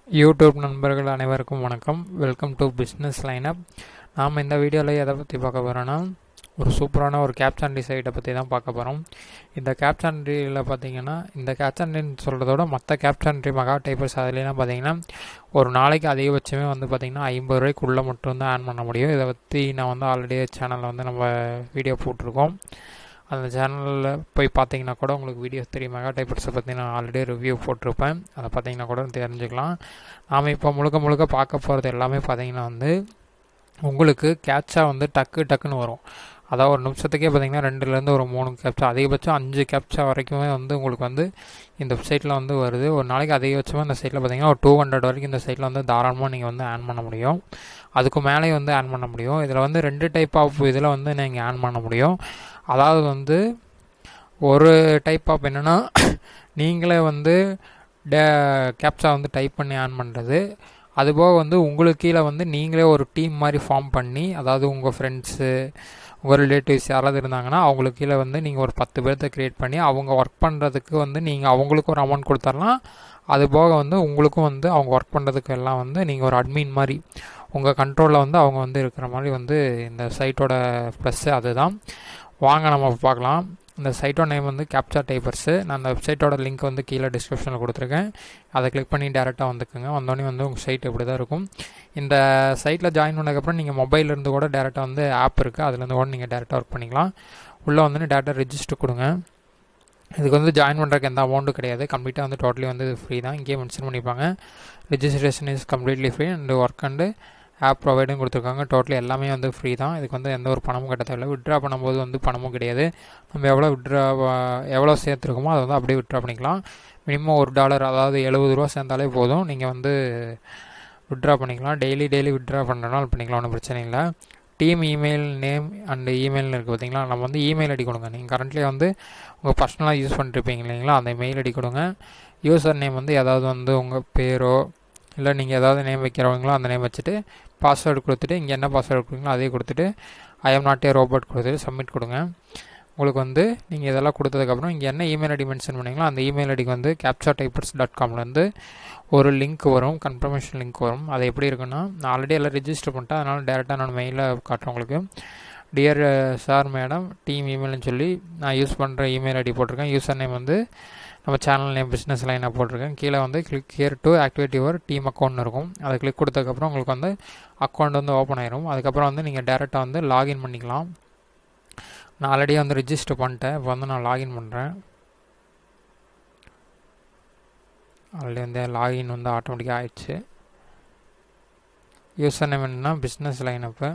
YouTube நண்பர்கள் அனைவருக்கும் வணக்கம் வெல்கம் டு பிஸ்னஸ் லைனப் நாம் இந்த வீடியோவில் எதை பற்றி பார்க்க போகிறோன்னா ஒரு சூப்பரான ஒரு கேப்சாண்டி சைட்டை பற்றி தான் பார்க்க போகிறோம் இந்த கேப்சாண்ட்ரியில் பார்த்தீங்கன்னா இந்த கேப்சாண்ட்ரின்னு சொல்கிறதோட மற்ற கேப்சாண்ட்ரி மகா டைப்பர்ஸ் அதுலாம் பார்த்தீங்கன்னா ஒரு நாளைக்கு அதிகபட்சமே வந்து பார்த்திங்கன்னா ஐம்பது ரூபாய்க்குள்ளே மட்டும்தான் ஆன் பண்ண முடியும் இதை பற்றி நான் வந்து ஆல்ரெடி சேனலில் வந்து நம்ம வீடியோ போட்டிருக்கோம் அந்த சேனலில் போய் பார்த்தீங்கன்னா கூட உங்களுக்கு வீடியோஸ் தெரியும் மெகா டைப்பர்ஸை பற்றி நான் ஆல்ரெடி ரிவ்யூ போட்டிருப்பேன் அதை பார்த்தீங்கன்னா கூட தெரிஞ்சுக்கலாம் நாம் இப்போ முழுக்க முழுக்க பார்க்க போகிறது எல்லாமே பார்த்தீங்கன்னா வந்து உங்களுக்கு கேட்சாக வந்து டக்கு டக்குன்னு வரும் அதாவது ஒரு நிமிஷத்துக்கே பார்த்தீங்கன்னா ரெண்டுலேருந்து ஒரு மூணு கேப்சா அதிகபட்சம் அஞ்சு கேப்சா வரைக்குமே வந்து உங்களுக்கு வந்து இந்த வெப்சைட்டில் வந்து வருது ஒரு நாளைக்கு அதிகபட்சமாக இந்த சைட்டில் பார்த்தீங்கன்னா ஒரு டூ ஹண்ட்ரட் வரைக்கும் இந்த சைட்டில் வந்து தாராளமாக நீங்கள் வந்து ஆன் பண்ண முடியும் அதுக்கு மேலே வந்து ஆன் பண்ண முடியும் இதில் வந்து ரெண்டு டைப் ஆஃப் இதில் வந்து நீங்கள் ஆன் பண்ண முடியும் அதாவது வந்து ஒரு டைப் ஆஃப் என்னென்னா நீங்களே வந்து டே கேப்சா வந்து டைப் பண்ணி ஆன் பண்ணுறது அதுபோக வந்து உங்களுக்கு கீழே வந்து நீங்களே ஒரு டீம் மாதிரி ஃபார்ம் பண்ணி அதாவது உங்கள் ஃப்ரெண்ட்ஸு உங்கள் ரிலேட்டிவ்ஸ் யாராவது இருந்தாங்கன்னா அவங்களுக்கு கீழே வந்து நீங்கள் ஒரு பத்து பேர்த்த க்ரியேட் பண்ணி அவங்க ஒர்க் பண்ணுறதுக்கு வந்து நீங்கள் அவங்களுக்கும் ஒரு அமௌண்ட் கொடுத்துர்லாம் அது போக வந்து உங்களுக்கும் வந்து அவங்க ஒர்க் பண்ணுறதுக்கு எல்லாம் வந்து நீங்கள் ஒரு அட்மின் மாதிரி உங்கள் கண்ட்ரோலில் வந்து அவங்க வந்து இருக்கிற மாதிரி வந்து இந்த சைட்டோட ப்ளஸ்ஸு அதுதான் வாங்க நம்ம பார்க்கலாம் இந்த சைட்டோட நேம் வந்து கேப்சா டைப்பர்ஸு நான் அந்த வெப்சைட்டோட லிங்க் வந்து கீழே டிஸ்கிரிப்ஷனில் கொடுத்துருக்கேன் அதை கிளிக் பண்ணி டேரெக்டாக வந்துக்குங்க வந்தோடனே வந்து உங்கள் சைட் இப்படி தான் இருக்கும் இந்த சைட்டில் ஜாயின் பண்ணதுக்கப்புறம் நீங்கள் மொபைல்லேருந்து கூட டேரெக்டாக வந்து ஆப் இருக்குது அதுலேருந்து கூட நீங்கள் டேரெக்டாக ஒர்க் பண்ணிக்கலாம் உள்ளே வந்து டேரெக்டாக ரெஜிஸ்டர் கொடுங்க இதுக்கு வந்து ஜாயின் பண்ணுறதுக்கு எந்த அமௌண்ட்டும் கிடையாது கம்ப்ளீட்டாக வந்து டோட்டலி வந்து ஃப்ரீ தான் இங்கேயே மென்ஷன் பண்ணிப்பாங்க registration is completely free and work and app ப்ரொவைடும் கொடுத்துருக்காங்க டோட்டலி எல்லாமே வந்து ஃப்ரீ தான் இதுக்கு வந்து எந்த ஒரு பணமும் கட்ட தேவையில்லை விட்ரா பண்ணும்போது வந்து பணமும் கிடையாது நம்ம எவ்வளோ விட்ரா எவ்வளோ சேர்த்துருக்கோமோ அதை வந்து அப்படியே விட்ரா பண்ணிக்கலாம் மினிமம் ஒரு டாலர் அதாவது எழுபது ரூபா சேர்ந்தாலே போதும் நீங்கள் வந்து விட்ரா பண்ணிக்கலாம் டெய்லி டெய்லி விட்ரா பண்ணுறனால பண்ணிக்கலாம் ஒன்றும் பிரச்சனை இல்லை டீம் இமெயில் நேம் அண்டு இமெயில்னு இருக்குது பார்த்தீங்களா நம்ம வந்து இமெயில் ஐடி கொடுங்க நீங்கள் கரண்ட்லி வந்து உங்கள் பர்சனலாக யூஸ் பண்ணிருப்பீங்க இல்லைங்களா அந்த மெயில் ஐடி கொடுங்க யூசர் நேம் வந்து ஏதாவது வந்து உங்கள் பேரோ இல்லை நீங்கள் ஏதாவது நேம் வைக்கிறவங்களோ அந்த நேம் வச்சுட்டு பாஸ்வேர்டு கொடுத்துட்டு இங்கே என்ன பாஸ்வேர்டு கொடுக்குறீங்களோ அதே கொடுத்துட்டு I am not a robot கொடுத்துட்டு சப்மிட் கொடுங்க உங்களுக்கு வந்து நீங்கள் இதெல்லாம் கொடுத்ததுக்கப்புறம் இங்கே என்ன இமெயில் ஐடி மென்ஷன் பண்ணீங்களோ அந்த இமெயில் ஐடிக்கு வந்து கேப்சா டைப்பர்ஸ் டாட் காம்லேருந்து ஒரு லிங்க் வரும் கன்ஃபர்மேஷன் லிங்க் வரும் அது எப்படி இருக்குன்னா நான் ஆல்ரெடி எல்லாம் ரெஜிஸ்டர் பண்ணிட்டேன் அதனால் டேரெக்டாக நான் மெயிலில் காட்டுறேன் உங்களுக்கு டியர் சார் மேடம் டீம் இமெயில்னு சொல்லி நான் யூஸ் பண்ணுற இமெயில் ஐடி போட்டிருக்கேன் யூசர் நேம் வந்து நம்ம சேனல் நேம் பிஸ்னஸ் லைனாக போட்டிருக்கேன் கீழே வந்து click here to activate your team account இருக்கும் அதை கிளிக் கொடுத்ததுக்கப்புறம் உங்களுக்கு வந்து அக்கௌண்ட் வந்து ஓப்பன் ஆயிரும் அதுக்கப்புறம் வந்து நீங்கள் டேரெக்டாக வந்து லாகின் பண்ணிக்கலாம் நான் ஆல்ரெடி வந்து ரிஜிஸ்டர் பண்ணிட்டேன் இப்போ வந்து நான் லாகின் பண்ணுறேன் ஆல்ரெடி வந்து லாகின் வந்து ஆட்டோமேட்டிக்காக ஆயிடுச்சு யூசர் நேம் என்னன்னா பிஸ்னஸ் லைன் அப்போ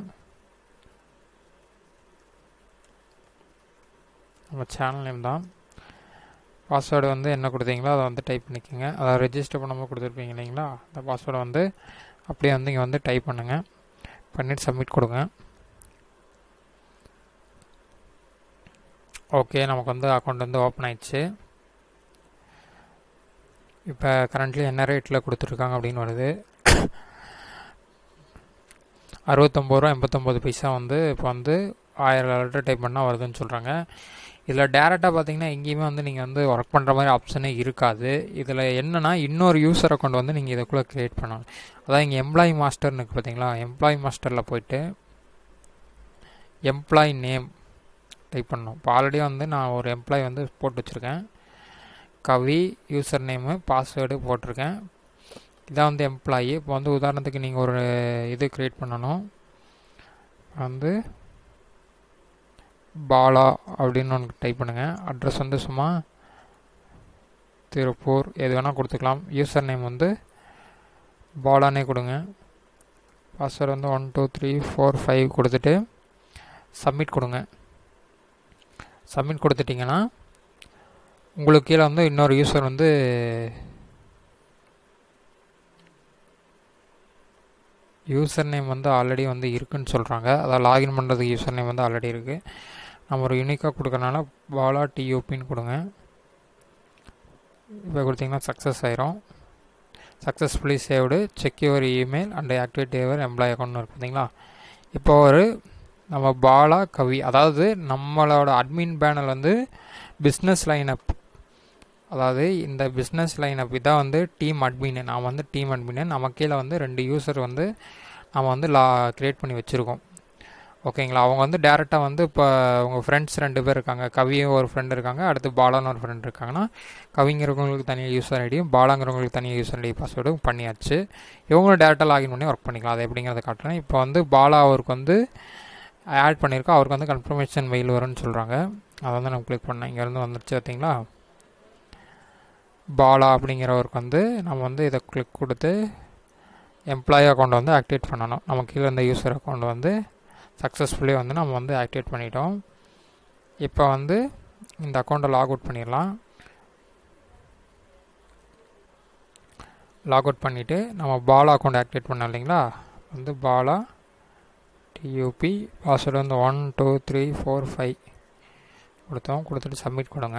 நம்ம சேனல் நேம் தான் பாஸ்வேர்டு வந்து என்ன கொடுத்தீங்களோ அதை வந்து டைப் பண்ணிக்கோங்க அதை ரெஜிஸ்டர் பண்ணும்போது கொடுத்துருப்பீங்க இல்லைங்களா அந்த பாஸ்வேர்டை வந்து அப்படியே வந்து இங்கே வந்து டைப் பண்ணுங்கள் பண்ணிவிட்டு சப்மிட் கொடுங்க ஓகே நமக்கு வந்து அக்கௌண்ட் வந்து ஓப்பன் ஆயிடுச்சு இப்போ கரண்ட்லி என்ன ரேட்டில் கொடுத்துருக்காங்க அப்படின்னு வருது அறுபத்தொம்பது ரூபா எண்பத்தொம்போது பைசா வந்து இப்போ வந்து ஆயிரம் லெட்டர் டைப் பண்ணால் வருதுன்னு சொல்கிறாங்க இதில் டேரெக்டாக பார்த்தீங்கன்னா எங்கேயுமே வந்து நீங்கள் வந்து ஒர்க் பண்ணுற மாதிரி ஆப்ஷனே இருக்காது இதில் என்னென்னா இன்னொரு யூசர் அக்கௌண்ட் வந்து நீங்கள் இதுக்குள்ளே க்ரியேட் பண்ணணும் அதாவது இங்கே எம்ப்ளாயி மாஸ்டர்னு இருக்குது பார்த்தீங்களா எம்ப்ளாயி மாஸ்டரில் போயிட்டு எம்ப்ளாயி நேம் டைப் பண்ணணும் இப்போ ஆல்ரெடி வந்து நான் ஒரு எம்ப்ளாயி வந்து போட்டு வச்சுருக்கேன் கவி யூசர் நேமு பாஸ்வேர்டு போட்டிருக்கேன் இதான் வந்து எம்ப்ளாயி இப்போ வந்து உதாரணத்துக்கு நீங்கள் ஒரு இது க்ரியேட் பண்ணணும் வந்து பாலா அப்படின்னு ஒன்று டைப் பண்ணுங்கள் அட்ரஸ் வந்து சும்மா திருப்பூர் எது வேணால் கொடுத்துக்கலாம் யூசர் நேம் வந்து பாலானே கொடுங்க பாஸ்வேர்டு வந்து one two three four five கொடுத்துட்டு சப்மிட் கொடுங்க சப்மிட் கொடுத்துட்டிங்கன்னா உங்களுக்கு கீழே வந்து இன்னொரு யூசர் வந்து யூசர் நேம் வந்து ஆல்ரெடி வந்து இருக்குன்னு சொல்கிறாங்க அதாவது லாகின் பண்ணுறதுக்கு யூசர் நேம் வந்து ஆல்ரெடி இருக்குது நம்ம ஒரு யூனிக்காக கொடுக்கறனால பாலா டியூபின்னு கொடுங்க இப்போ கொடுத்தீங்கன்னா சக்ஸஸ் ஆயிரும் successfully saved check your email and activate your employee account இருக்குது பார்த்தீங்களா இப்போ ஒரு நம்ம பாலா கவி அதாவது நம்மளோட அட்மின் பேனல் வந்து பிஸ்னஸ் லைன் அப் அதாவது இந்த பிஸ்னஸ் லைன் அப் இதான் வந்து டீம் அட்மின் நான் வந்து டீம் அட்மின் நம்ம கீழே வந்து ரெண்டு யூசர் வந்து நம்ம வந்து லா க்ரியேட் பண்ணி வச்சுருக்கோம் ஓகேங்களா அவங்க வந்து டேரெக்டாக வந்து இப்போ உங்கள் ஃப்ரெண்ட்ஸ் ரெண்டு பேர் இருக்காங்க கவியும் ஒரு ஃப்ரெண்ட் இருக்காங்க அடுத்து பாலான்னு ஒரு ஃப்ரெண்ட் இருக்காங்கன்னா கவிங்கிறவங்களுக்கு தனியாக யூசர் ஐடியும் பாலாங்கிறவங்களுக்கு தனியாக யூசர் ஐடி பாஸ்வேர்டும் பண்ணியாச்சு இவங்களும் டேரெக்டாக லாகின் பண்ணி ஒர்க் பண்ணிக்கலாம் அது எப்படிங்கிறத காட்டுறேன் இப்போ வந்து பாலா அவருக்கு வந்து ஆட் பண்ணியிருக்கோம் அவருக்கு வந்து கன்ஃபர்மேஷன் மெயில் வரும்னு சொல்கிறாங்க அதை வந்து நம்ம கிளிக் பண்ணேன் இங்கேருந்து வந்துருச்சு பார்த்தீங்களா பாலா அப்படிங்கிறவருக்கு வந்து நம்ம வந்து இதை கிளிக் கொடுத்து எம்ப்ளாயி அக்கௌண்ட் வந்து ஆக்டிவேட் பண்ணணும் நம்ம கீழே இருந்த யூசர் அக்கௌண்ட் வந்து சக்ஸஸ்ஃபுல்லி வந்து நம்ம வந்து ஆக்டிவேட் பண்ணிட்டோம் இப்போ வந்து இந்த அக்கௌண்ட்டை லாக் அவுட் பண்ணிடலாம் லாக் அவுட் பண்ணிவிட்டு நம்ம பாலா அக்கௌண்ட் ஆக்டிவேட் பண்ணோம் இல்லைங்களா வந்து பாலா டியூபி பாஸ்வேர்டு வந்து one two three four five கொடுத்தோம் கொடுத்துட்டு சப்மிட் கொடுங்க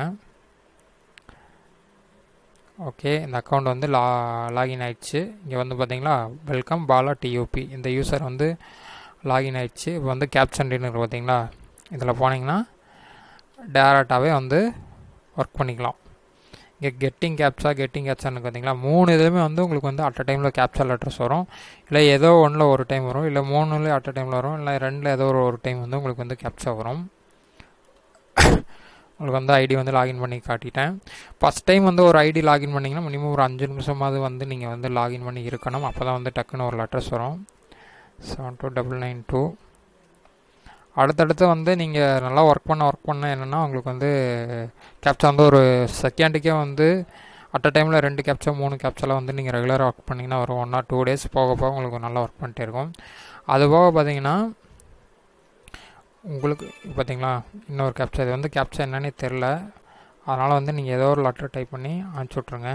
ஓகே இந்த அக்கௌண்ட் வந்து லா லாகின் ஆயிடுச்சு இங்கே வந்து பார்த்தீங்களா வெல்கம் பாலா டியூபி இந்த யூசர் வந்து லாகின் ஆயிடுச்சு இப்போ வந்து கேப்ஷன் இருக்கு பார்த்தீங்களா இதில் போனீங்கன்னா டேரெக்டாகவே வந்து ஒர்க் பண்ணிக்கலாம் இங்கே கெட்டிங் கேப்சா கெட்டிங் கேப்சான்னு பார்த்தீங்களா மூணு இதுலையுமே வந்து உங்களுக்கு வந்து அட் அ டைமில் கேப்சா லெட்டர்ஸ் வரும் இல்லை ஏதோ ஒன்றில் ஒரு டைம் வரும் இல்லை மூணுலேயும் அட் அ டைமில் வரும் இல்லை ரெண்டில் ஏதோ ஒரு ஒரு டைம் வந்து உங்களுக்கு வந்து கேப்சா வரும் உங்களுக்கு வந்து ஐடி வந்து லாகின் பண்ணி காட்டிட்டேன் ஃபஸ்ட் டைம் வந்து ஒரு ஐடி லாகின் பண்ணிங்கன்னா மினிமம் ஒரு அஞ்சு நிமிஷமாவது வந்து நீங்கள் வந்து லாகின் பண்ணி இருக்கணும் அப்போ தான் வந்து டக்குன்னு ஒரு லெட்டர்ஸ் வரும் seven two double nine two அடுத்தடுத்து வந்து நீங்கள் நல்லா ஒர்க் பண்ண ஒர்க் பண்ண என்னென்னா உங்களுக்கு வந்து கேப்சா வந்து ஒரு செகண்டுக்கே வந்து அட் அ டைமில் ரெண்டு கேப்சா மூணு கேப்சாவில் வந்து நீங்கள் ரெகுலராக ஒர்க் பண்ணிங்கன்னா ஒரு ஒன் ஆர் டூ டேஸ் போக போக உங்களுக்கு நல்லா ஒர்க் பண்ணிட்டே இருக்கும் அது போக பார்த்தீங்கன்னா உங்களுக்கு பார்த்தீங்களா இன்னொரு கேப்சா இது வந்து கேப்சா என்னன்னே தெரில அதனால் வந்து நீங்கள் ஏதோ ஒரு லெட்டர் டைப் பண்ணி அனுப்பிச்சி விட்ருங்க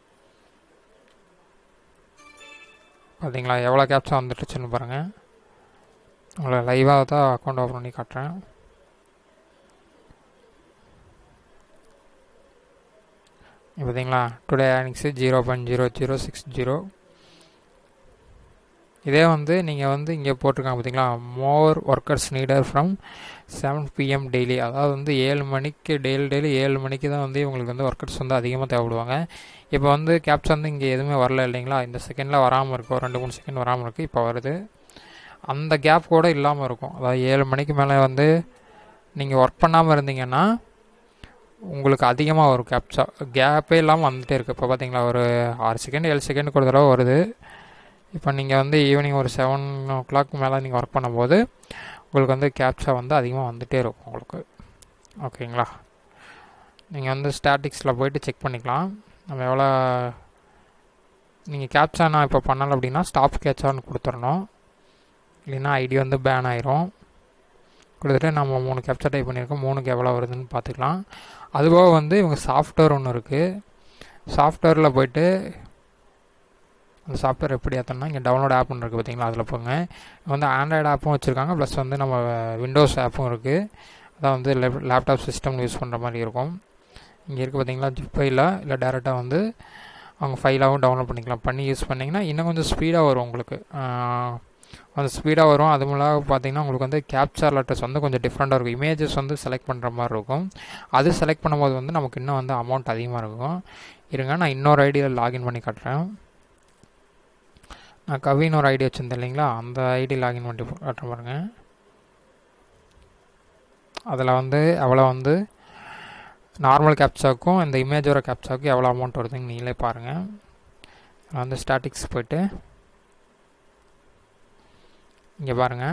பார்த்தீங்களா எவ்வளோ கேப்சா வந்துட்டுச்சுன்னு பாருங்கள் உங்களை லைவாக தான் அக்கௌண்ட் ஓப்பன் பண்ணி காட்டுறேன் பார்த்தீங்களா today earnings zero point zero zero six zero இதே வந்து நீங்கள் வந்து இங்கே போட்டிருக்காங்க பார்த்தீங்களா more workers needed from seven PM daily அதாவது வந்து ஏழு மணிக்கு டெய்லி டெய்லி ஏழு மணிக்கு தான் வந்து இவங்களுக்கு வந்து ஒர்க்கர்ஸ் வந்து அதிகமாக தேவைப்படுவாங்க இப்போ வந்து கேப்ஸ் வந்து இங்கே எதுவுமே வரல இல்லைங்களா இந்த செகண்டில் வராமல் இருக்கும் ஒரு ரெண்டு மூணு செகண்ட் வராமல் இருக்குது இப்போ வருது அந்த கேப் கூட இல்லாமல் இருக்கும் அதாவது ஏழு மணிக்கு மேலே வந்து நீங்கள் ஒர்க் பண்ணாமல் இருந்தீங்கன்னா உங்களுக்கு அதிகமாக வரும் கேப்சா கேப்பே இல்லாமல் வந்துகிட்டே இருக்குது இப்போ பார்த்தீங்களா ஒரு ஆறு செகண்ட் ஏழு செகண்ட் ஒரு தடவை வருது இப்போ நீங்கள் வந்து ஈவினிங் ஒரு செவன் ஓ கிளாக் மேலே நீங்கள் ஒர்க் பண்ணும்போது உங்களுக்கு வந்து கேப்சா வந்து அதிகமாக வந்துகிட்டே இருக்கும் உங்களுக்கு ஓகேங்களா நீங்கள் வந்து ஸ்டாட்டிக்ஸில் போயிட்டு செக் பண்ணிக்கலாம் நம்ம எவ்வளோ நீங்கள் கேப்சா நான் இப்போ பண்ணலை அப்படின்னா ஸ்டாப் கேட்சான்னு கொடுத்துடணும் இல்லைன்னா ஐடி வந்து பேன் ஆயிரும் கொடுத்துட்டு நம்ம மூணு கேப்சா டைப் பண்ணியிருக்கோம் மூணுக்கு எவ்வளோ வருதுன்னு பார்த்துக்கலாம் அதுபோக வந்து இவங்க சாஃப்ட்வேர் ஒன்று இருக்குது சாஃப்ட்வேரில் போயிட்டு அந்த சாஃப்ட்வேர் எப்படி ஏற்றோம்னா இங்கே டவுன்லோட் ஆப் ஒன்று இருக்குது பார்த்தீங்களா அதில் போங்க வந்து ஆண்ட்ராய்டு ஆப்பும் வச்சுருக்காங்க ப்ளஸ் வந்து நம்ம விண்டோஸ் ஆப்பும் இருக்குது அதான் வந்து லேப்டாப் சிஸ்டம் யூஸ் பண்ணுற மாதிரி இருக்கும் இங்கே இருக்குது பார்த்தீங்களா ஜிப் ஃபைலாக இல்லை டேரெக்டாக வந்து அவங்க ஃபைலாகவும் டவுன்லோட் பண்ணிக்கலாம் பண்ணி யூஸ் பண்ணிங்கன்னா இன்னும் கொஞ்சம் ஸ்பீடாக வரும் உங்களுக்கு கொஞ்சம் ஸ்பீடாக வரும் அது மூலம் பார்த்தீங்கன்னா உங்களுக்கு வந்து கேப்சர் லெட்டர்ஸ் வந்து கொஞ்சம் டிஃப்ரெண்ட்டாக இருக்கும் இமேஜஸ் வந்து செலக்ட் பண்ணுற மாதிரி இருக்கும் அது செலக்ட் பண்ணும்போது வந்து நமக்கு இன்னும் வந்து அமௌண்ட் அதிகமாக இருக்கும் இருங்க நான் இன்னொரு ஐடியில் லாகின் பண்ணி காட்டுறேன் நான் கவின்னு ஒரு ஐடி வச்சுருந்தேன் இல்லைங்களா அந்த ஐடி லாகின் பண்ணி காட்டுறேன் பாருங்க அதில் வந்து எவ்வளோ வந்து நார்மல் கேப்சாக்கும் இந்த இமேஜோட கேப்சாக்கும் எவ்வளோ அமௌண்ட் வருதுன்னு நீங்களே பாருங்கள் நான் வந்து ஸ்டாட்டிக்ஸ் போயிட்டு இங்கே பாருங்கள்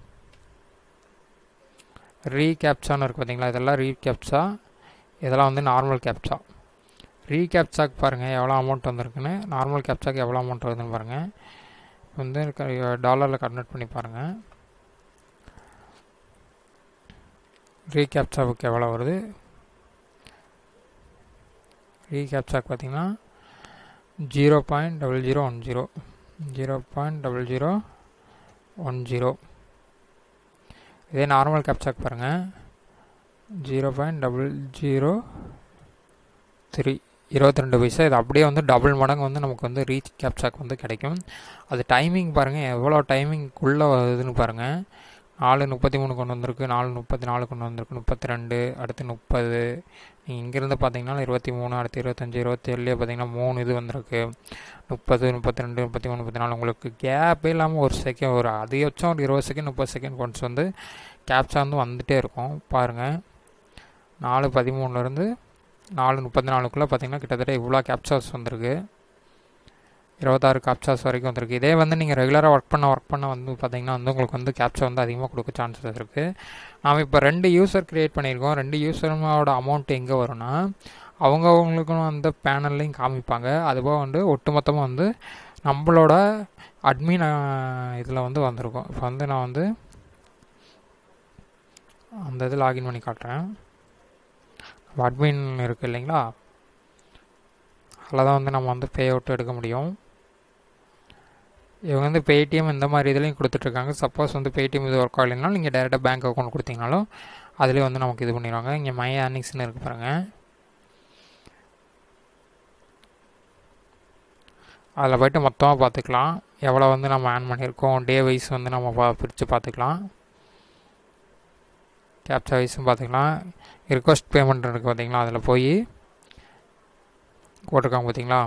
ரீ கேப்சான்னு இருக்குது பார்த்தீங்களா இதெல்லாம் ரீ கேப்சா இதெல்லாம் வந்து நார்மல் கேப்சா ரீ கேப்சாக்கு பாருங்கள் எவ்வளோ அமௌண்ட் வந்திருக்குன்னு நார்மல் கேப்சாக்கு எவ்வளோ அமௌண்ட் வருதுன்னு பாருங்கள் வந்து டாலரில் கன்வெர்ட் பண்ணி பாருங்கள் ரீ கேப்சாவுக்கு எவ்வளோ வருது ரீ கேப்சாக்கு பார்த்தீங்கன்னா zero point double zero one zero zero point double zero one zero இதே நார்மல் கேப்சாக் பாருங்கள் zero point double zero three இருபத்தி ரெண்டு பைசா இது அப்படியே வந்து டபுள் மடங்கு வந்து நமக்கு வந்து ரீச் கேப்சாக் வந்து கிடைக்கும் அது டைமிங் பாருங்கள் எவ்வளோ டைமிங்குள்ளே வருதுன்னு பாருங்கள் நாலு முப்பத்தி மூணு கொண்டு வந்திருக்கு நாலு முப்பத்தி நாலு கொண்டு வந்திருக்கு முப்பத்தி ரெண்டு அடுத்து முப்பது நீங்கள் இங்கேருந்து பார்த்தீங்கன்னா இருபத்தி மூணு அடுத்து இருபத்தஞ்சி இருபத்தேழுலேயே பார்த்தீங்கன்னா மூணு இது வந்திருக்கு முப்பது முப்பத்தி ரெண்டு முப்பத்தி மூணு முப்பத்தி நாலு உங்களுக்கு கேப்பே இல்லாமல் ஒரு செகண்ட் ஒரு அதிகபட்சம் ஒரு இருபது செகண்ட் முப்பது செகண்ட் கொண்டு வந்து கேப்சா வந்து வந்துகிட்டே இருக்கும் பாருங்கள் நாலு பதிமூணுலேருந்து நாலு முப்பத்தி நாலுக்குள்ளே பார்த்தீங்கன்னா கிட்டத்தட்ட இவ்வளோ கேப்சாஸ் வந்திருக்கு இருபத்தாறு கேப்சாஸ் வரைக்கும் வந்திருக்கு இதே வந்து நீங்கள் ரெகுலராக ஒர்க் பண்ண ஒர்க் பண்ண வந்து பார்த்தீங்கன்னா வந்து உங்களுக்கு வந்து கேப்சா வந்து அதிகமாக கொடுக்க சான்சஸ் இருக்குது நாம் இப்போ ரெண்டு யூசர் க்ரியேட் பண்ணியிருக்கோம் ரெண்டு யூசரோட அமௌண்ட் எங்கே வரும்னா அவங்கவுங்களுக்கும் அந்த பேனல்லையும் காமிப்பாங்க அதுபோக வந்து ஒட்டுமொத்தமாக வந்து நம்மளோட அட்மின் இதில் வந்து வந்திருக்கும் இப்போ வந்து நான் வந்து அந்த இது லாகின் பண்ணி காட்டுறேன் அட்மின் இருக்குது இல்லைங்களா அதில் தான் வந்து நம்ம வந்து பே அவுட் எடுக்க முடியும் இவங்க வந்து பேடிஎம் இந்த மாதிரி இதுலேயும் கொடுத்துட்ருக்காங்க சப்போஸ் வந்து பேடிஎம் இது ஒர்க் ஆகலைனாலும் நீங்கள் டேரெக்டாக பேங்க் அக்கௌண்ட் கொடுத்தீங்கனாலும் அதிலே வந்து நமக்கு இது பண்ணிடுவாங்க இங்கே மை ஏர்னிங்ஸ்னு இருக்கு பாருங்கள் அதில் போய்ட்டு மொத்தமாக பார்த்துக்கலாம் எவ்வளோ வந்து நம்ம ஆன் பண்ணியிருக்கோம் டே வைஸ் வந்து நம்ம பா பிரித்து பார்த்துக்கலாம் கேப்சா வைஸும் பார்த்துக்கலாம் ரிக்வஸ்ட் பேமெண்ட் இருக்குது பார்த்தீங்களா அதில் போய் போட்டிருக்காங்க பார்த்தீங்களா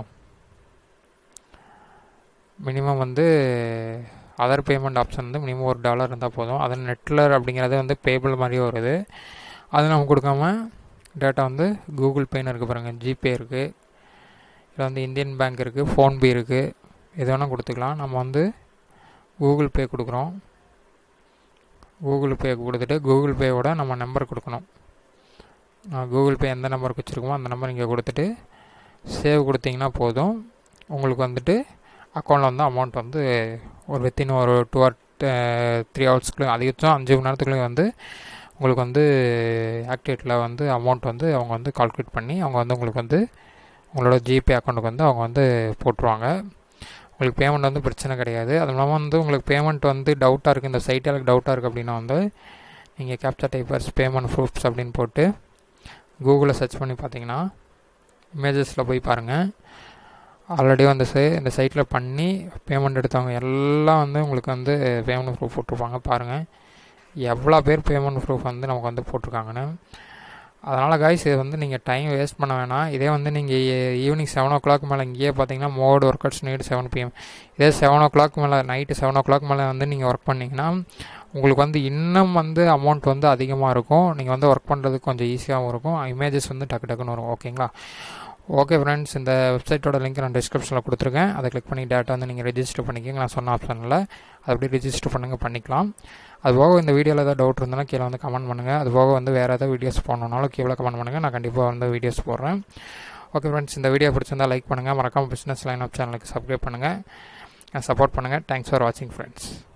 மினிமம் வந்து அதர் பேமெண்ட் ஆப்ஷன் வந்து மினிமம் ஒரு டாலர் இருந்தால் போதும் அது நெட்லர் அப்படிங்கிறது வந்து பேபிள் மாதிரியே வருது அது நம்ம கொடுக்காம டேட்டா வந்து கூகுள் பேன்னு இருக்குது பாருங்கள் ஜிபே இருக்குது இதில் வந்து இந்தியன் பேங்க் இருக்குது ஃபோன்பே இருக்குது எது வேணால் கொடுத்துக்கலாம் நம்ம வந்து கூகுள் பே கொடுக்குறோம் கூகுள் பே கொடுத்துட்டு கூகுள் பேவோட நம்ம நம்பர் கொடுக்கணும் கூகுள் பே எந்த நம்பருக்கு வச்சுருக்கோமோ அந்த நம்பர் இங்கே கொடுத்துட்டு சேவ் கொடுத்தீங்கன்னா போதும் உங்களுக்கு வந்துட்டு அக்கௌண்ட்டில் வந்து அமௌண்ட் வந்து ஒரு வித்தின் ஒரு டூ ஆர் த்ரீ ஹவர்ஸ்க்குள்ளே அதிகபட்சம் அஞ்சு மணி நேரத்துக்குள்ளே வந்து உங்களுக்கு வந்து ஆக்டிவேட்டில் வந்து அமௌண்ட் வந்து அவங்க வந்து கால்குலேட் பண்ணி அவங்க வந்து உங்களுக்கு வந்து உங்களோட ஜிபே அக்கௌண்ட்டுக்கு வந்து அவங்க வந்து போட்டுருவாங்க உங்களுக்கு பேமெண்ட் வந்து பிரச்சனை கிடையாது அது இல்லாமல் வந்து உங்களுக்கு பேமெண்ட் வந்து டவுட்டாக இருக்குது இந்த சைட்டில் எனக்கு டவுட்டாக இருக்குது அப்படின்னா வந்து நீங்கள் கேப்சா டைப்பர்ஸ் பேமெண்ட் ப்ரூஃப்ஸ் அப்படின்னு போட்டு கூகுளில் சர்ச் பண்ணி பார்த்தீங்கன்னா இமேஜஸில் போய் பாருங்கள் ஆல்ரெடி வந்து சே இந்த சைட்டில் பண்ணி பேமெண்ட் எடுத்தவங்க எல்லாம் வந்து உங்களுக்கு வந்து பேமெண்ட் ப்ரூஃப் போட்டிருப்பாங்க பாருங்கள் எவ்வளோ பேர் பேமெண்ட் ப்ரூஃப் வந்து நமக்கு வந்து போட்டிருக்காங்கன்னு அதனால் காய்ஸ் இது வந்து நீங்கள் டைம் வேஸ்ட் பண்ண வேணாம் இதே வந்து நீங்கள் ஈவினிங் செவன் ஓ கிளாக் மேலே இங்கேயே பார்த்தீங்கன்னா more workers need seven PM இதே செவன் ஓ கிளாக் மேலே நைட்டு செவன் ஓ கிளாக் மேலே வந்து நீங்கள் ஒர்க் பண்ணிங்கன்னா உங்களுக்கு வந்து இன்னும் வந்து அமௌண்ட் வந்து அதிகமாக இருக்கும் நீங்கள் வந்து ஒர்க் பண்ணுறதுக்கு கொஞ்சம் ஈஸியாகவும் இருக்கும் இமேஜஸ் வந்து டக்கு டக்குன்னு வரும் ஓகேங்களா ஓகே ஃப்ரெண்ட்ஸ் இந்த வெப்சைட்டோட லிங்க் நான் டிஸ்கிரிப்ஷனில் கொடுத்துருக்கேன் அதை கிளிக் பண்ணி டேட்டா வந்து நீங்கள் ரெஜிஸ்டர் பண்ணிக்கோங்க நான் சொன்ன ஆப்ஷனில் அது அப்படியே ரெஜிஸ்டர் பண்ணுங்கள் பண்ணிக்கலாம் அது போக இந்த வீடியோவில் ஏதாவது டவுட் இருந்தாலும் கீழே வந்து கமெண்ட் பண்ணுங்கள் அது போக வந்து வேறு ஏதாவது வீடியோஸ் போடணுன்னாலும் கீழே கமெண்ட் பண்ணுங்கள் நான் கண்டிப்பாக வந்து வீடியோஸ் போடுறேன் ஓகே ஃப்ரெண்ட்ஸ் இந்த வீடியோ பிடிச்சிருந்தால் லைக் பண்ணுங்கள் மறக்காமல் பிஸ்னஸ் லைன் ஆப் சேனலுக்கு சப்ஸ்கிரைப் பண்ணுங்கள் சப்போர்ட் பண்ணுங்கள் தேங்க்ஸ் ஃபார் வாட்சிங் ஃப்ரெண்ட்ஸ்